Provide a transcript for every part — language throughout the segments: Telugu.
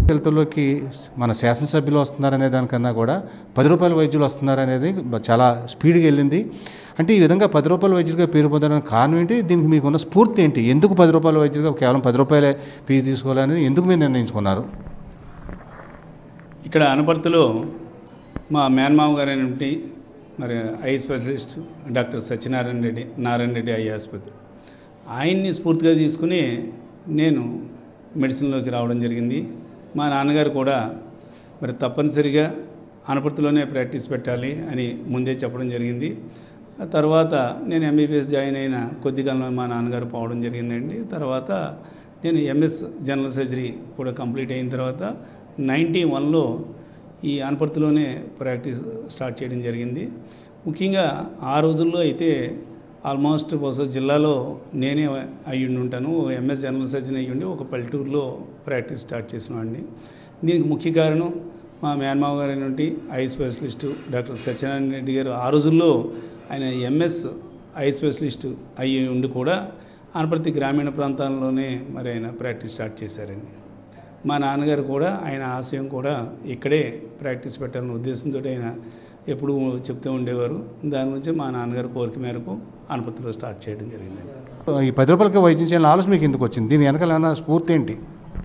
హెల్త్లోకి మన శాసనసభ్యులు వస్తున్నారనే దానికన్నా కూడా పది రూపాయల వైద్యులు వస్తున్నారనేది బ- చాలా స్పీడ్గా వెళ్ళింది అంటే ఈ విధంగా పది రూపాయల వైద్యుడిగా పేరు పొందడానికి కారణం ఏంటి దీనికి మీకున్న స్ఫూర్తి ఏంటి ఎందుకు పది రూపాయల వైద్యుడిగా కేవలం పది రూపాయలే ఫీజు తీసుకోవాలనేది ఎందుకు మీరు నిర్ణయించుకున్నారు ఇక్కడ అనపర్తిలో మా మేనమామ గారైనటువంటి మరి eye specialist doctor Satyanarayana Reddy Narayana Reddy eye ఆసుపత్రి ఆయన్ని స్ఫూర్తిగా తీసుకుని నేను మెడిసిన్లోకి రావడం జరిగింది మా నాన్నగారు కూడా మరి తప్పనిసరిగా అనపర్తిలోనే ప్రాక్టీస్ పెట్టాలి అని ముందే చెప్పడం జరిగింది ఆ తర్వాత నేను ఎంబీబీఎస్ జాయిన్ అయిన కొద్ది కాలంలో మా నాన్నగారు పోవడం జరిగిందండి తర్వాత నేను ఎంఎస్ జనరల్ సర్జరీ కూడా కంప్లీట్ అయిన తర్వాత నైంటీ వన్లో ఈ అనపర్తిలోనే ప్రాక్టీస్ స్టార్ట్ చేయడం జరిగింది ముఖ్యంగా ఆ రోజుల్లో అయితే ఆల్మోస్ట్ బహుశా జిల్లాలో నేనే అయ్యుండి ఉంటాను ఎంఎస్ జనరల్ సర్జన్ అయ్యుండి ఒక పల్లెటూరులో ప్రాక్టీస్ స్టార్ట్ చేసిన వాడిని దీనికి ముఖ్య కారణం మా మేనమావ గారు అయినటువంటి eye specialist doctor Satyanarayana Reddy గారు ఆ రోజుల్లో ఆయన ఎంఎస్ ఐ స్పెషలిస్ట్ అయ్యి ఉండి కూడా అనపర్తి గ్రామీణ ప్రాంతాల్లోనే మరి ఆయన ప్రాక్టీస్ స్టార్ట్ చేశారండి మా నాన్నగారు కూడా ఆయన ఆశయం కూడా ఇక్కడే ప్రాక్టీస్ పెట్టాలనే ఉద్దేశంతో ఆయన ఎప్పుడూ చెప్తూ ఉండేవారు దాని నుంచి మా నాన్నగారి కోరిక మేరకు అనపర్తిలో స్టార్ట్ చేయడం జరిగిందండి ఈ పది రూపాయలకి వైద్యం చేయాలని ఆలోచన మీకు ఎందుకు వచ్చింది దీని వెనకాల ఏమైనా స్ఫూర్తి ఏంటి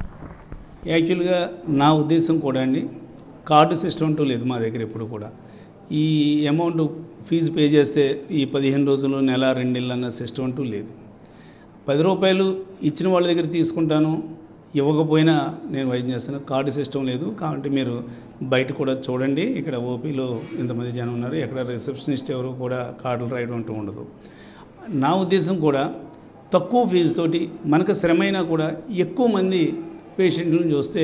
యాక్చువల్గా నా ఉద్దేశం కూడా అండి కార్డు సిస్టమ్ అంటూ లేదు మా దగ్గర ఎప్పుడు కూడా ఈ అమౌంట్ ఫీజు పే చేస్తే ఈ పదిహేను రోజులు నెల రెండు నెలలు అన్న సిస్టమ్ అంటూ లేదు పది రూపాయలు ఇచ్చిన వాళ్ళ దగ్గర తీసుకుంటాను ఇవ్వకపోయినా నేను వైద్యం చేస్తాను కార్డు సిస్టమ్ లేదు కాబట్టి మీరు బయట కూడా చూడండి ఇక్కడ ఓపీలో ఇంతమంది జనం ఉన్నారు ఎక్కడ రిసెప్షనిస్ట్ ఎవరు కూడా కార్డులు రాయడం అంటూ ఉండదు నా ఉద్దేశం కూడా తక్కువ ఫీజుతోటి మనకు శ్రమైనా కూడా ఎక్కువ మంది పేషెంట్లను చూస్తే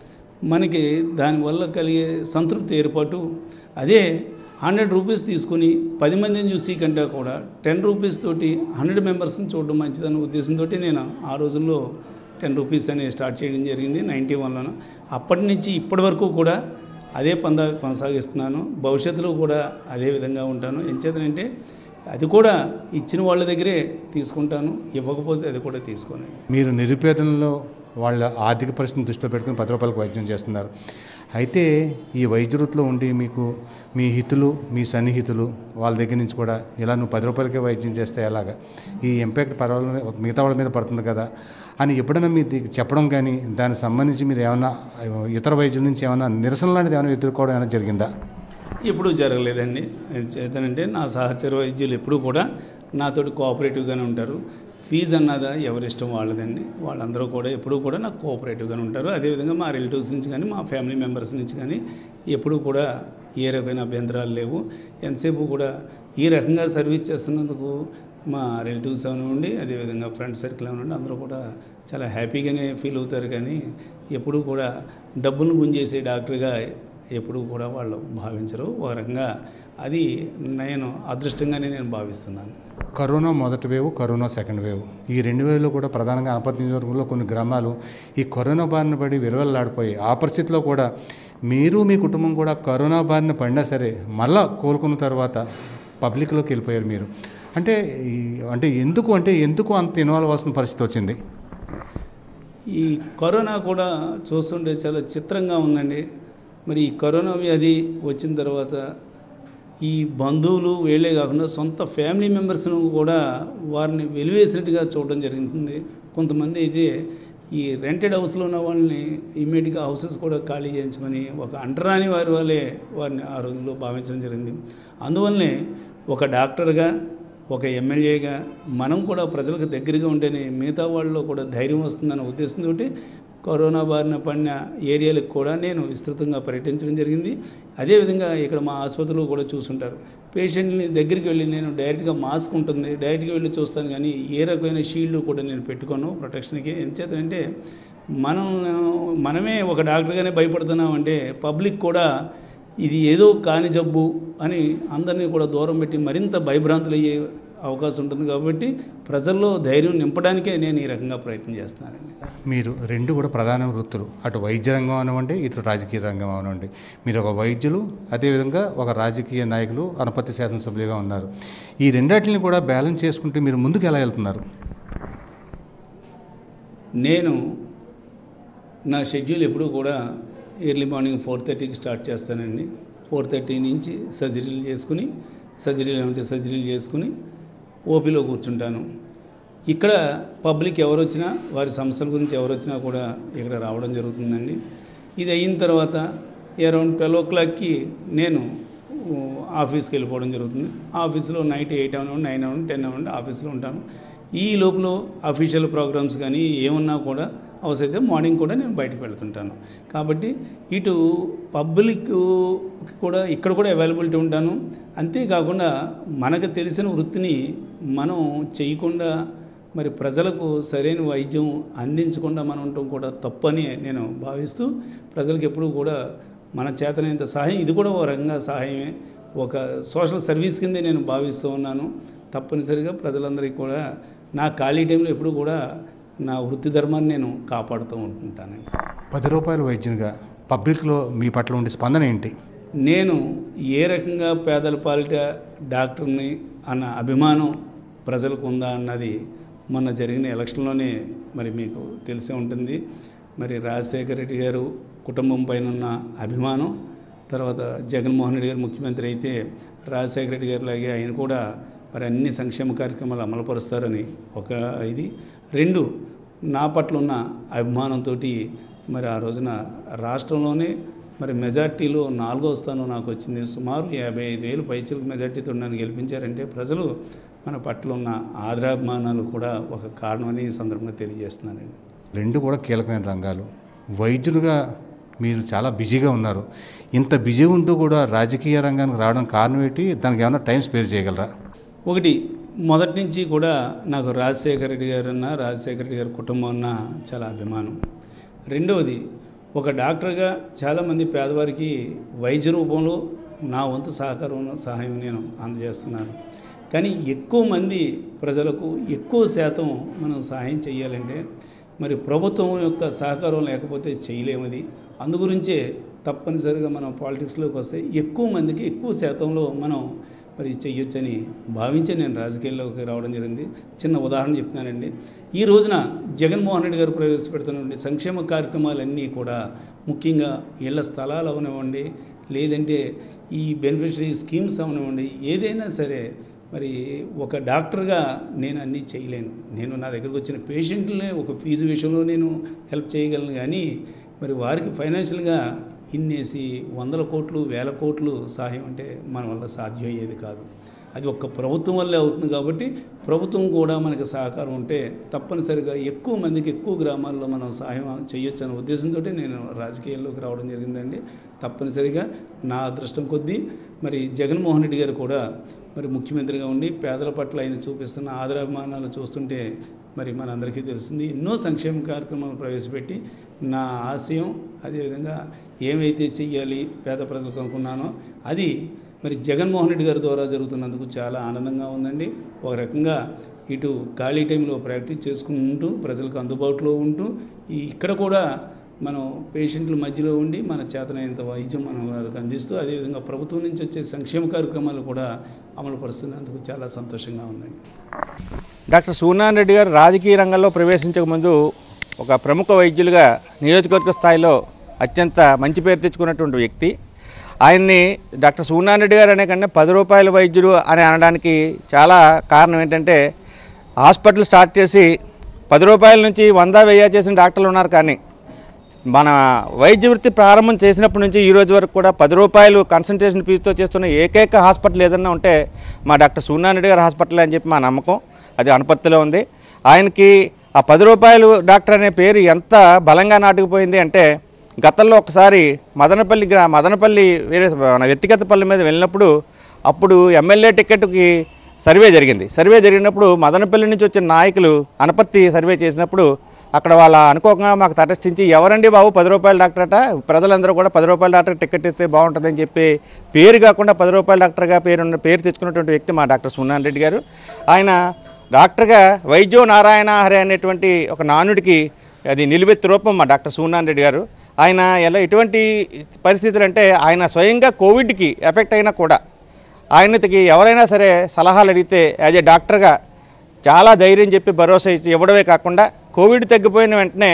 మనకి దానివల్ల కలిగే సంతృప్తి ఏర్పాటు అదే హండ్రెడ్ రూపీస్ తీసుకుని పది మందిని చూసి కంటే కూడా టెన్ రూపీస్ తోటి హండ్రెడ్ మెంబర్స్ని చూడడం మంచిదన్న ఉద్దేశంతో నేను ఆ రోజుల్లో టెన్ రూపీస్ అని స్టార్ట్ చేయడం జరిగింది నైంటీ వన్లోను అప్పటి నుంచి ఇప్పటి వరకు కూడా అదే పంద కొనసాగిస్తున్నాను భవిష్యత్తులో కూడా అదే విధంగా ఉంటాను ఎంచేతనంటే అది కూడా ఇచ్చిన వాళ్ళ దగ్గరే తీసుకుంటాను ఇవ్వకపోతే అది కూడా తీసుకోనండి మీరు నిరుపేదల్లో వాళ్ళ ఆర్థిక పరిస్థితిని దృష్టిలో పెట్టుకుని పది రూపాయలకు వైద్యం చేస్తున్నారు అయితే ఈ వైద్య వృత్తిలో ఉండి మీకు మీ హితులు మీ సన్నిహితులు వాళ్ళ దగ్గర నుంచి కూడా ఇలా నువ్వు పది రూపాయలకే వైద్యం చేస్తే ఎలాగా ఈ ఇంపాక్ట్ పర్వాలేదు మిగతా వాళ్ళ మీద పడుతుంది కదా అని ఎప్పుడైనా మీ ది- చెప్పడం కానీ దానికి సంబంధించి మీరు ఏమైనా ఇతర వైద్యుల నుంచి ఏమైనా నిరసన లాంటిది ఏమైనా ఎదుర్కోవడం ఏమైనా జరిగిందా ఎప్పుడూ జరగలేదండి చేతనంటే నా సహచర వైద్యులు ఎప్పుడూ కూడా నాతోటి కోఆపరేటివ్గానే ఉంటారు ఫీజు అన్నదా ఎవరిష్టం వాళ్ళదండి వాళ్ళందరూ కూడా ఎప్పుడూ కూడా నాకు కోఆపరేటివ్గానే ఉంటారు అదేవిధంగా మా రిలేటివ్స్ నుంచి కానీ మా ఫ్యామిలీ మెంబర్స్ నుంచి కానీ ఎప్పుడూ కూడా ఏ రకమైన అభ్యంతరాలు లేవు ఎంతసేపు కూడా ఈ రకంగా సర్వీస్ చేస్తున్నందుకు మా రిలేటివ్స్ అవనివ్వండి అదేవిధంగా ఫ్రెండ్ సర్కిల్ అవనివ్వండి అందరూ కూడా చాలా హ్యాపీగానే ఫీల్ అవుతారు కానీ ఎప్పుడూ కూడా డబ్బును గుంజేసే డాక్టర్గా ఎప్పుడూ కూడా వాళ్ళు భావించరు ఒక రకంగా అది నేను అదృష్టంగానే నేను భావిస్తున్నాను కరోనా మొదటి వేవ్ కరోనా సెకండ్ వేవ్ ఈ రెండు వేవ్లో కూడా ప్రధానంగా అనపర్తి నియోజకవర్గంలో కొన్ని గ్రామాలు ఈ కరోనా బారిన పడి విరవల్లాడిపోయి ఆ పరిస్థితిలో కూడా మీరు మీ కుటుంబం కూడా కరోనా బారిన పడినా సరే మళ్ళా కోలుకున్న తర్వాత పబ్లిక్లోకి వెళ్ళిపోయారు మీరు అంటే ఈ అంటే ఎందుకు అంటే ఎందుకు అంత ఇన్వాల్వ్ అవ్వాల్సిన పరిస్థితి వచ్చింది ఈ కరోనా కూడా చూస్తుంటే చాలా చిత్రంగా ఉందండి మరి ఈ కరోనా వ్యాధి వచ్చిన తర్వాత ఈ బంధువులు వీళ్ళే కాకుండా సొంత ఫ్యామిలీ మెంబర్స్ను కూడా వారిని వెలివేసినట్టుగా చూడడం జరుగుతుంది కొంతమంది అయితే ఈ రెంటెడ్ హౌస్లో ఉన్న వాళ్ళని ఇమ్మీడియట్గా హౌసెస్ కూడా ఖాళీ చేయించమని ఒక అంటరాని వారి వాళ్ళే వారిని ఆ రోజుల్లో భావించడం జరిగింది అందువల్లనే ఒక డాక్టర్గా ఒక ఎమ్మెల్యేగా మనం కూడా ప్రజలకు దగ్గరగా ఉంటేనే మిగతా వాళ్ళలో కూడా ధైర్యం వస్తుందన్న ఉద్దేశంతో కరోనా బారిన పడిన ఏరియాలకు కూడా నేను విస్తృతంగా పర్యటించడం జరిగింది అదేవిధంగా ఇక్కడ మా ఆసుపత్రిలో కూడా చూసుంటారు పేషెంట్ని దగ్గరికి వెళ్ళి నేను డైరెక్ట్గా మాస్క్ ఉంటుంది డైరెక్ట్గా వెళ్ళి చూస్తాను కానీ ఏ రకమైన షీల్డ్ కూడా నేను పెట్టుకోను ప్రొటెక్షన్కి ఎంచేతంటే మనం మనమే ఒక డాక్టర్గానే భయపడుతున్నాం అంటే పబ్లిక్ కూడా ఇది ఏదో కాని జబ్బు అని అందరినీ కూడా దూరం పెట్టి మరింత భయభ్రాంతులు అయ్యే అవకాశం ఉంటుంది కాబట్టి ప్రజల్లో ధైర్యం నింపడానికే నేను ఈ రకంగా ప్రయత్నం చేస్తున్నానండి మీరు రెండు కూడా ప్రధాన వృత్తులు అటు వైద్య రంగం అవనివ్వండి ఇటు రాజకీయ రంగం అవనివ్వండి మీరు ఒక వైద్యులు అదేవిధంగా ఒక రాజకీయ నాయకులు అనపతి శాసనసభ్యులుగా ఉన్నారు ఈ రెండాటిని కూడా బ్యాలెన్స్ చేసుకుంటూ మీరు ముందుకు ఎలా వెళ్తున్నారు నేను నా షెడ్యూల్ ఎప్పుడూ కూడా ఎర్లీ మార్నింగ్ ఫోర్ థర్టీకి స్టార్ట్ చేస్తానండి ఫోర్ థర్టీ నుంచి సర్జరీలు చేసుకుని సర్జరీలు ఏమంటే సర్జరీలు చేసుకుని ఓపీలో కూర్చుంటాను ఇక్కడ పబ్లిక్ ఎవరు వచ్చినా వారి సమస్యల గురించి ఎవరు వచ్చినా కూడా ఇక్కడ రావడం జరుగుతుందండి ఇది అయిన తర్వాత అరౌండ్ ట్వెల్వ్ ఓ క్లాక్కి నేను ఊ, ఆఫీస్కి వెళ్ళిపోవడం జరుగుతుంది ఆఫీస్లో నైట్ ఎయిట్ అవ్వండి నైన్ అవ్వండి టెన్ అవ్వండి ఆఫీస్లో ఉంటాను ఈ లోపల అఫీషియల్ ప్రోగ్రామ్స్ కానీ ఏమున్నా కూడా అవసరమైతే మార్నింగ్ కూడా నేను బయటకు వెళ్తుంటాను కాబట్టి ఇటు పబ్లిక్ కూడా ఇక్కడ కూడా అవైలబిలిటీ ఉంటాను అంతేకాకుండా మనకు తెలిసిన వృత్తిని మనం చేయకుండా మరి ప్రజలకు సరైన వైద్యం అందించకుండా మనం ఉండటం కూడా తప్పని నేను భావిస్తూ ప్రజలకు ఎప్పుడూ కూడా మన చేతనైనంత సహాయం ఇది కూడా ఒక రకంగా సహాయమే ఒక సోషల్ సర్వీస్ కిందే నేను భావిస్తూ ఉన్నాను తప్పనిసరిగా ప్రజలందరికీ కూడా నా ఖాళీ టైంలో ఎప్పుడు కూడా నా వృత్తి ధర్మాన్ని నేను కాపాడుతూ ఉంటుంటానండి పది రూపాయల వైద్యునిగా పబ్లిక్లో మీ పట్ల ఉండే స్పందన ఏంటి నేను ఏ రకంగా పేదల పాలిట డాక్టర్ని అన్న అభిమానం ప్రజలకు ఉందా అన్నది మొన్న జరిగిన ఎలక్షన్లోనే మరి మీకు తెలిసే ఉంటుంది మరి రాజశేఖర రెడ్డి గారు కుటుంబం పైన ఉన్న అభిమానం తర్వాత జగన్మోహన్ రెడ్డి గారు ముఖ్యమంత్రి అయితే రాజశేఖర రెడ్డి గారు లాగే ఆయన కూడా మరి అన్ని సంక్షేమ కార్యక్రమాలు అమలుపరుస్తారని ఒక ఇది రెండు నా పట్ల ఉన్న అభిమానంతో మరి ఆ రోజున రాష్ట్రంలోనే మరి మెజార్టీలో నాలుగో స్థానం నాకు వచ్చింది సుమారు యాభై ఐదు వేలు పైచలకు మెజార్టీతో నన్ను గెలిపించారంటే ప్రజలు మన పట్ల ఉన్న ఆదరాభిమానాలు కూడా ఒక కారణమని ఈ సందర్భంగా తెలియజేస్తున్నానండి రెండు కూడా కీలకమైన రంగాలు వైద్యులుగా మీరు చాలా బిజీగా ఉన్నారు ఇంత బిజీ ఉంటూ కూడా రాజకీయ రంగానికి రావడం కారణం ఏంటి దానికి ఏమైనా టైం స్పేర్ చేయగలరా ఒకటి మొదటి నుంచి కూడా నాకు రాజశేఖర రెడ్డి గారు అన్న రాజశేఖర రెడ్డి గారి కుటుంబం అన్న చాలా అభిమానం రెండవది ఒక డాక్టర్గా చాలామంది పేదవారికి వైద్య రూపంలో నా వంతు సహకారం సహాయం నేను అందజేస్తున్నాను కానీ ఎక్కువ మంది ప్రజలకు ఎక్కువ శాతం మనం సహాయం చేయాలంటే మరి ప్రభుత్వం యొక్క సహకారం లేకపోతే చేయలేమది అందుగురించే తప్పనిసరిగా మనం పాలిటిక్స్లోకి వస్తే ఎక్కువ మందికి ఎక్కువ శాతంలో మనం మరి చెయ్యొచ్చని భావించి నేను రాజకీయాల్లోకి రావడం జరిగింది చిన్న ఉదాహరణ చెప్తున్నానండి ఈ రోజున జగన్మోహన్ రెడ్డి గారు ప్రవేశపెడుతున్న సంక్షేమ కార్యక్రమాలన్నీ కూడా ముఖ్యంగా ఇళ్ల స్థలాలు అవనివ్వండి లేదంటే ఈ బెనిఫిషరీ స్కీమ్స్ అవనివ్వండి ఏదైనా సరే మరి ఒక డాక్టర్గా నేను అన్నీ చేయలేను నేను నా దగ్గరకు వచ్చిన పేషెంట్లనే ఒక ఫీజు విషయంలో నేను హెల్ప్ చేయగలను కానీ మరి వారికి ఫైనాన్షియల్గా ఇన్నేసి వందల కోట్లు వేల కోట్లు సహాయం అంటే మన వల్ల సాధ్యం అయ్యేది కాదు అది ఒక్క ప్రభుత్వం వల్లే అవుతుంది కాబట్టి ప్రభుత్వం కూడా మనకి సహకారం ఉంటే తప్పనిసరిగా ఎక్కువ మందికి ఎక్కువ గ్రామాల్లో మనం సహాయం చేయొచ్చు అనే ఉద్దేశంతో నేను రాజకీయాల్లోకి రావడం జరిగిందండి తప్పనిసరిగా నా అదృష్టం కొద్దీ మరి జగన్మోహన్ రెడ్డి గారు కూడా మరి ముఖ్యమంత్రిగా ఉండి పేదల పట్ల ఆయన చూపిస్తున్న ఆదరాభిమానాలు చూస్తుంటే మరి మనందరికీ తెలుస్తుంది ఎన్నో సంక్షేమ కార్యక్రమాలు ప్రవేశపెట్టి నా ఆశయం అదేవిధంగా ఏమైతే చెయ్యాలి పేద ప్రజలకు అనుకున్నానో అది మరి జగన్మోహన్ రెడ్డి గారి ద్వారా జరుగుతున్నందుకు చాలా ఆనందంగా ఉందండి ఒక రకంగా ఇటు ఖాళీ టైంలో ప్రాక్టీస్ చేసుకుంటూ ప్రజలకు అందుబాటులో ఉంటూ ఈ ఇక్కడ కూడా మనం పేషెంట్ల మధ్యలో ఉండి మన చేతనైనంత వైద్యం మనం వారికి అందిస్తూ అదేవిధంగా ప్రభుత్వం నుంచి వచ్చే సంక్షేమ కార్యక్రమాలు కూడా అమలు పరుస్తున్నందుకు చాలా సంతోషంగా ఉందండి డాక్టర్ సూర్యనారాయణ రెడ్డి గారు రాజకీయ రంగంలో ప్రవేశించక ముందు ఒక ప్రముఖ వైద్యులుగా నియోజకవర్గ స్థాయిలో అత్యంత మంచి పేరు తెచ్చుకున్నటువంటి వ్యక్తి ఆయన్ని డాక్టర్ సూర్యనారాయణ రెడ్డి గారు అనే కన్నా పది రూపాయల వైద్యుడు అని అనడానికి చాలా కారణం ఏంటంటే హాస్పిటల్ స్టార్ట్ చేసి పది రూపాయల నుంచి వంద వెయ్యి చేసిన డాక్టర్లు ఉన్నారు కానీ మన వైద్య వృత్తి ప్రారంభం చేసినప్పటి నుంచి ఈ రోజు వరకు కూడా పది రూపాయలు కన్సల్టేషన్ ఫీజుతో చేస్తున్న ఏకైక హాస్పిటల్ ఏదన్నా ఉంటే మా డాక్టర్ సూర్యనారాయణ గారి హాస్పిటల్ అని చెప్పి మా నమ్మకం అది అనపర్తిలో ఉంది ఆయనకి ఆ పది రూపాయలు డాక్టర్ అనే పేరు ఎంత బలంగా నాటుకుపోయింది అంటే గతంలో ఒకసారి మదనపల్లి గ్రా మదనపల్లి వేరే మన వ్యక్తిగతపల్లి మీద వెళ్ళినప్పుడు అప్పుడు ఎమ్మెల్యే టికెట్కి సర్వే జరిగింది సర్వే జరిగినప్పుడు మదనపల్లి నుంచి వచ్చిన నాయకులు అనపర్తి సర్వే చేసినప్పుడు అక్కడ వాళ్ళ అనుకోకుండా మాకు తటస్థించి ఎవరండి బాబు పది రూపాయల డాక్టర్ అట ప్రజలందరూ కూడా పది రూపాయల డాక్టర్ టికెట్ ఇస్తే బాగుంటుందని చెప్పి పేరు కాకుండా పది రూపాయల డాక్టర్గా పేరు పేరు తెచ్చుకున్నటువంటి వ్యక్తి మా డాక్టర్ సున్నాన్ రెడ్డి గారు ఆయన డాక్టర్గా వైద్యో నారాయణ హరే అనేటువంటి ఒక నానుడికి అది నిలువెత్తు రూపం మా డాక్టర్ సూనాన్ రెడ్డి గారు ఆయన ఎలా ఎటువంటి పరిస్థితులు అంటే ఆయన స్వయంగా కోవిడ్కి ఎఫెక్ట్ అయినా కూడా ఆయనకి ఎవరైనా సరే సలహాలు అడిగితే యాజ్ ఏ డాక్టర్గా చాలా ధైర్యం చెప్పి భరోసా ఇచ్చి ఇవ్వడమే కాకుండా కోవిడ్ తగ్గిపోయిన వెంటనే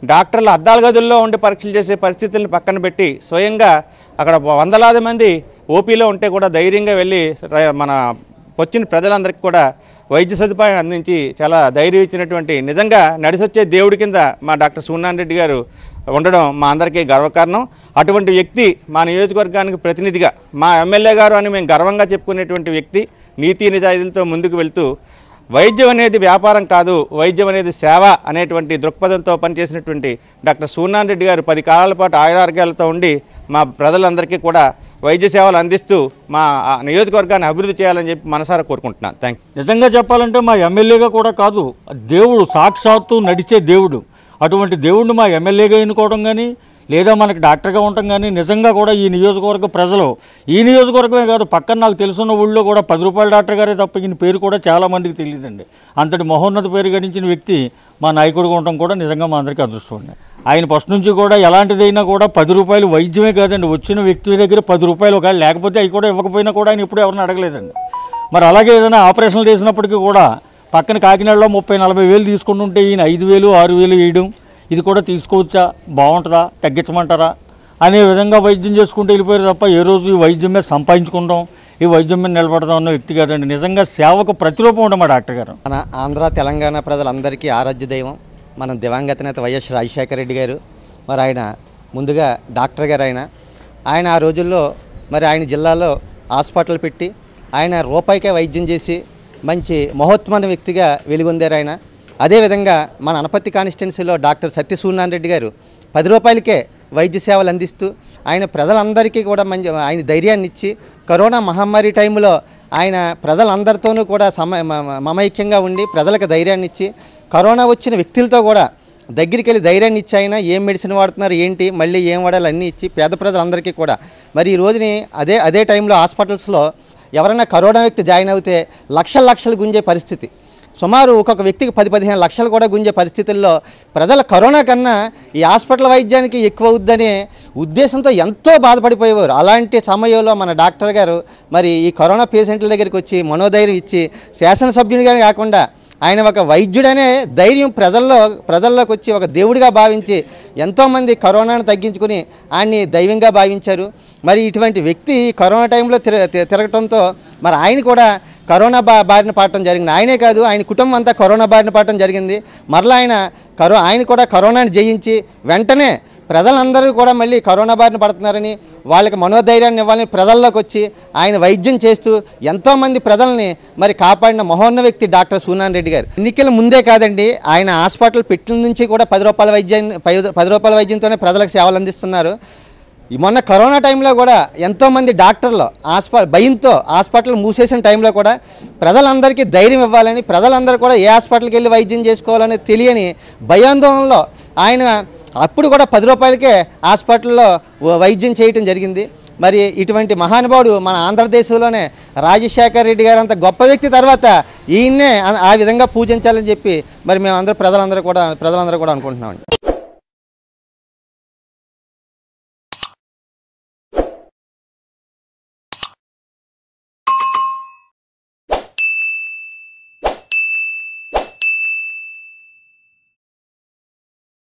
డాక్టర్లు అద్దాల గదుల్లో ఉండి పరీక్షలు చేసే పరిస్థితులను పక్కన పెట్టి స్వయంగా అక్కడ వందలాది మంది ఓపీలో ఉంటే కూడా ధైర్యంగా వెళ్ళి ర- మన వచ్చిన ప్రజలందరికీ కూడా వైద్య సదుపాయం అందించి చాలా ధైర్యం ఇచ్చినటువంటి నిజంగా నడిసొచ్చే దేవుడి కింద మా డాక్టర్ సూర్యనారాయణ రెడ్డి గారు ఉండడం మా అందరికీ గర్వకారణం అటువంటి వ్యక్తి మా నియోజకవర్గానికి ప్రతినిధిగా మా ఎమ్మెల్యే గారు అని మేము గర్వంగా చెప్పుకునేటువంటి వ్యక్తి నీతి నిజాయితీలతో ముందుకు వెళ్తూ వైద్యం అనేది వ్యాపారం కాదు వైద్యం అనేది సేవ అనేటువంటి దృక్పథంతో పనిచేసినటువంటి డాక్టర్ సూర్యనారాయణ రెడ్డి గారు పది కాలాల పాటు ఆయురారోగ్యాలతో ఉండి మా ప్రజలందరికీ కూడా వైద్య సేవలు అందిస్తూ మా ఆ నియోజకవర్గాన్ని అభివృద్ధి చేయాలని చెప్పి మనసారా కోరుకుంటున్నాను థ్యాంక్ నిజంగా చెప్పాలంటే మా ఎమ్మెల్యేగా కూడా కాదు దేవుడు సాక్షాత్తు నడిచే దేవుడు అటువంటి దేవుడిని మా ఎమ్మెల్యేగా ఎన్నుకోవడం కానీ లేదా మనకి డాక్టర్గా ఉండటం కానీ నిజంగా కూడా ఈ నియోజకవర్గ ప్రజలు ఈ నియోజకవర్గమే కాదు పక్కన నాకు తెలుసున్న ఊళ్ళో కూడా పది రూపాయల డాక్టర్ గారే తప్ప ఈయన పేరు కూడా చాలా మందికి తెలియదండి అంతటి మహోన్నత పేరు గడించిన వ్యక్తి మా నాయకుడిగా ఉండటం కూడా నిజంగా మా అందరికీ అదృష్టం ఉంది ఆయన ఫస్ట్ నుంచి కూడా ఎలాంటిదైనా కూడా పది రూపాయలు వైద్యమే కాదండి వచ్చిన వ్యక్తి దగ్గర పది రూపాయలు ఒకవేళ లేకపోతే అవి కూడా ఇవ్వకపోయినా కూడా ఆయన ఎప్పుడు ఎవరిని అడగలేదండి మరి అలాగే ఏదైనా ఆపరేషన్లు చేసినప్పటికీ కూడా పక్కన కాకినాడలో ముప్పై నలభై వేలు తీసుకుంటుంటే ఈయన ఐదు వేలు ఆరు వేలు వేయడం ఇది కూడా తీసుకోవచ్చా బాగుంటుందా తగ్గించమంటారా అనే విధంగా వైద్యం చేసుకుంటూ వెళ్ళిపోయారు తప్ప ఏ రోజు ఈ వైద్యం మీద సంపాదించుకుందాం ఈ వైద్యం మీద నిలబడదాం అన్న వ్యక్తి కాదండి నిజంగా సేవకు ప్రతిరూపం ఉండమా డాక్టర్ గారు మన ఆంధ్ర తెలంగాణ ప్రజలందరికీ ఆరాధ్య దైవం మన దివంగత నేత వైఎస్ రాజశేఖర రెడ్డి గారు మరి ఆయన ముందుగా డాక్టర్ గారు ఆయన ఆయన ఆ రోజుల్లో మరి ఆయన జిల్లాలో హాస్పిటల్ పెట్టి ఆయన రూపాయికే వైద్యం చేసి మంచి మహోత్తమైన వ్యక్తిగా వెలుగొందారు ఆయన అదేవిధంగా మన అనపత్తి కాన్స్టిట్యున్సీలో డాక్టర్ సత్యసూర్యనారాయణ రెడ్డి గారు పది రూపాయలకే వైద్య సేవలు అందిస్తూ ఆయన ప్రజలందరికీ కూడా మంచి ఆయన ధైర్యాన్ని ఇచ్చి కరోనా మహమ్మారి టైంలో ఆయన ప్రజలందరితోనూ కూడా సమ మ- మ- మమైక్యంగా ఉండి ప్రజలకు ధైర్యాన్ని ఇచ్చి కరోనా వచ్చిన వ్యక్తులతో కూడా దగ్గరికి వెళ్ళి ధైర్యాన్ని ఇచ్చి ఆయన ఏం మెడిసిన్ వాడుతున్నారు ఏంటి మళ్ళీ ఏం వాడాలి అన్నీ ఇచ్చి పేద ప్రజలందరికీ కూడా మరి ఈ రోజుని అదే అదే టైంలో హాస్పిటల్స్లో ఎవరైనా కరోనా వ్యక్తి జాయిన్ అవుతే లక్షల లక్షలు గుంజే పరిస్థితి సుమారు ఒక్కొక్క వ్యక్తికి పది పదిహేను లక్షలు కూడా గుంజే పరిస్థితుల్లో ప్రజలు కరోనా కన్నా ఈ హాస్పిటల్ వైద్యానికి ఎక్కువ అవుద్దనే ఉద్దేశంతో ఎంతో బాధపడిపోయేవారు అలాంటి సమయంలో మన డాక్టర్ గారు మరి ఈ కరోనా పేషెంట్ల దగ్గరికి వచ్చి మనోధైర్యం ఇచ్చి శాసనసభ్యునిగానే కాకుండా ఆయన ఒక వైద్యుడనే ధైర్యం ప్రజల్లో ప్రజల్లోకి వచ్చి ఒక దేవుడిగా భావించి ఎంతోమంది కరోనాను తగ్గించుకుని ఆయన్ని దైవంగా భావించారు మరి ఇటువంటి వ్యక్తి ఈ కరోనా టైంలో తిర తి- తిరగటంతో మరి ఆయన కూడా కరోనా బా బారిన పడటం జరిగింది ఆయనే కాదు ఆయన కుటుంబం అంతా కరోనా బారిన పడటం జరిగింది మరలా ఆయన కరో ఆయన కూడా కరోనాని జయించి వెంటనే ప్రజలందరూ కూడా మళ్ళీ కరోనా బారిన పడుతున్నారని వాళ్ళకి మనోధైర్యాన్ని ఇవ్వాలని ప్రజల్లోకి వచ్చి ఆయన వైద్యం చేస్తూ ఎంతోమంది ప్రజల్ని మరి కాపాడిన మహోన్న వ్యక్తి డాక్టర్ సూనాన్ రెడ్డి గారు ఎన్నికల ముందే కాదండి ఆయన హాస్పిటల్ పెట్టిన నుంచి కూడా పది రూపాయల వైద్యాన్ని పై- పది రూపాయల వైద్యంతోనే ప్రజలకు సేవలు అందిస్తున్నారు ఈ మొన్న కరోనా టైంలో కూడా ఎంతోమంది డాక్టర్లు హాస్ప భయంతో హాస్పిటల్ మూసేసిన టైంలో కూడా ప్రజలందరికీ ధైర్యం ఇవ్వాలని ప్రజలందరూ కూడా ఏ హాస్పిటల్కి వెళ్ళి వైద్యం చేసుకోవాలని తెలియని భయాందోళనలో ఆయన అప్పుడు కూడా పది రూపాయలకే హాస్పిటల్లో వ- వైద్యం చేయటం జరిగింది మరి ఇటువంటి మహానుభావుడు మన ఆంధ్రదేశంలోనే రాజశేఖర్ రెడ్డి గారు అంత గొప్ప వ్యక్తి తర్వాత ఈయన్నే ఆ- ఆ విధంగా పూజించాలని చెప్పి మరి మేము అందరూ ప్రజలందరూ కూడా ప్రజలందరూ కూడా అనుకుంటున్నామండి